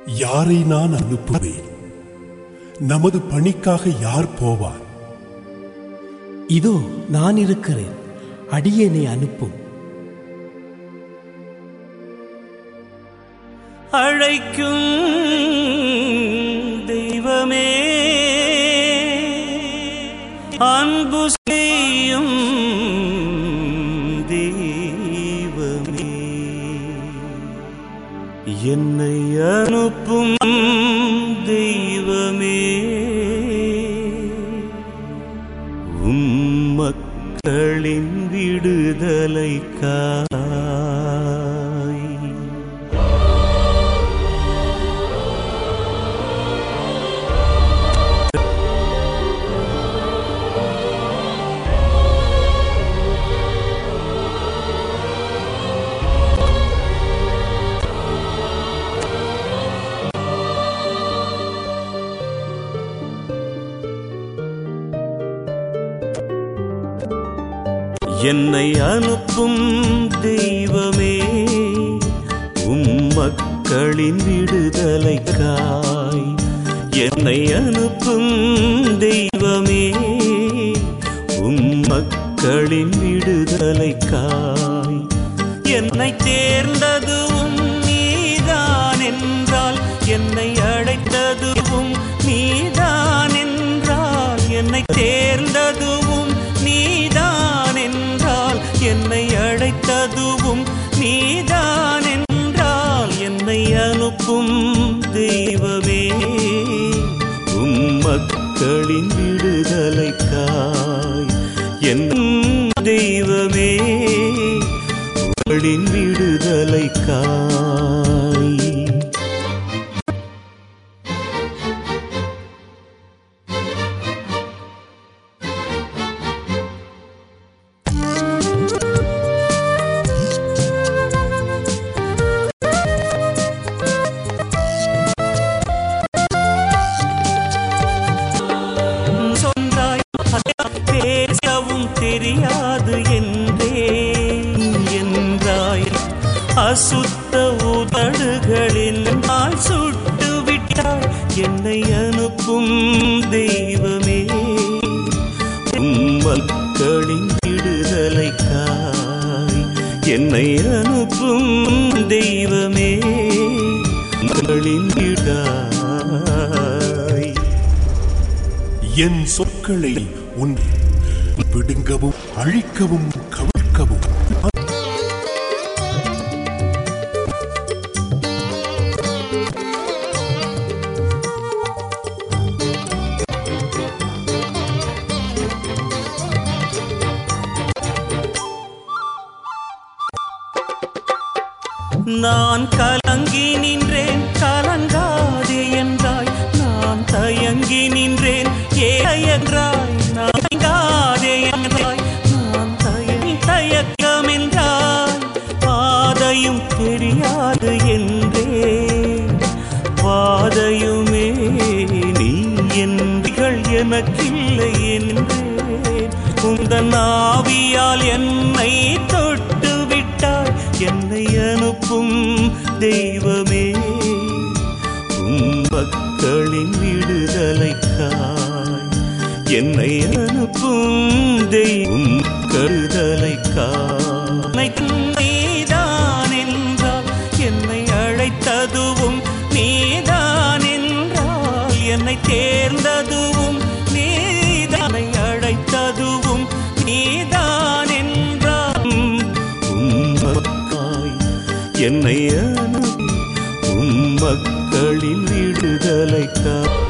யாரை நான் அனுப்புவேன் நமது பணிக்காக யார் போவார் இதோ நான் இருக்கிறேன் அடியேனை அனுப்பும் அழைக்கும் தெய்வமே அன்பு செய்யும் தெய்வமே என்னை அனுப்பும் தெய்வமே உம் மக்களின் விடுதலைக்காய் என்னை அனுப்பும் தெய்வமே உம் மக்களின் விடுதலைக்காய் என்னை அனுப்பும் தெய்வமே உம் மக்களின் விடுதலைக்காய் என்னை தேர்ந்ததுவும் நீதான் என்றால் என்னை அழைத்ததுவும் நீதான் என்றால் என்னை தேர்ந்ததுவும் நீதான் என்றால் என்னை அழைத்ததுவும் நீதான் என்றால் என்னை அனுப்பும் தெய்வமே உம் மக்களின் விடுதலைக்காய் என் தெய்வமே உங்களின் விடுதலைக்காய் சொன்னாய் பேசவும் தெரியாது என்றே என்றாய் அசுத்த உதடுகளின் நாள் சுட்டு விட்டாய் என்னை அனுப்பும் தெய்வமே உம் மக்களின் விடுதலைக்காய் என்னை அனுப்பும் தெய்வமே மக்களின் விடாய் என் சொற்களை உன் பிடுங்கவும் அழிக்கவும் கவிழ்க்கவும் நான் கலங்கி நின்றேன் கலங்காதே என்றாய் நான் தயங்கி நின்றேன் ஏ என்றாய் நான் தயங்காதே என்றாய் நான் தயங்கி தயக்கம் என்றாய் பாதையும் தெரியாது என்றே பாதையுமே நீ என்றிகள் எனக்கில்லை என்றேன் உந்தன் ஆவியால் என்னை தொட்டு விட்டாய் என்னை அனுப்பும் தெய்வமே உம் மக்களின் விடுதலைக்காய் என்னை அனுப்பும் தெய்வம் கருதலைக்காய் நீதான் என்றால் என்னை அழைத்ததுவும் நீதான் என்றால் என்னை தேர்ந்ததுவும் நீதானை அழைத்ததுவும் நீதான் என்றால் உம்மக்காய் என்னை அனுப்பி உம் மக்களின் விடுதலைக்காய்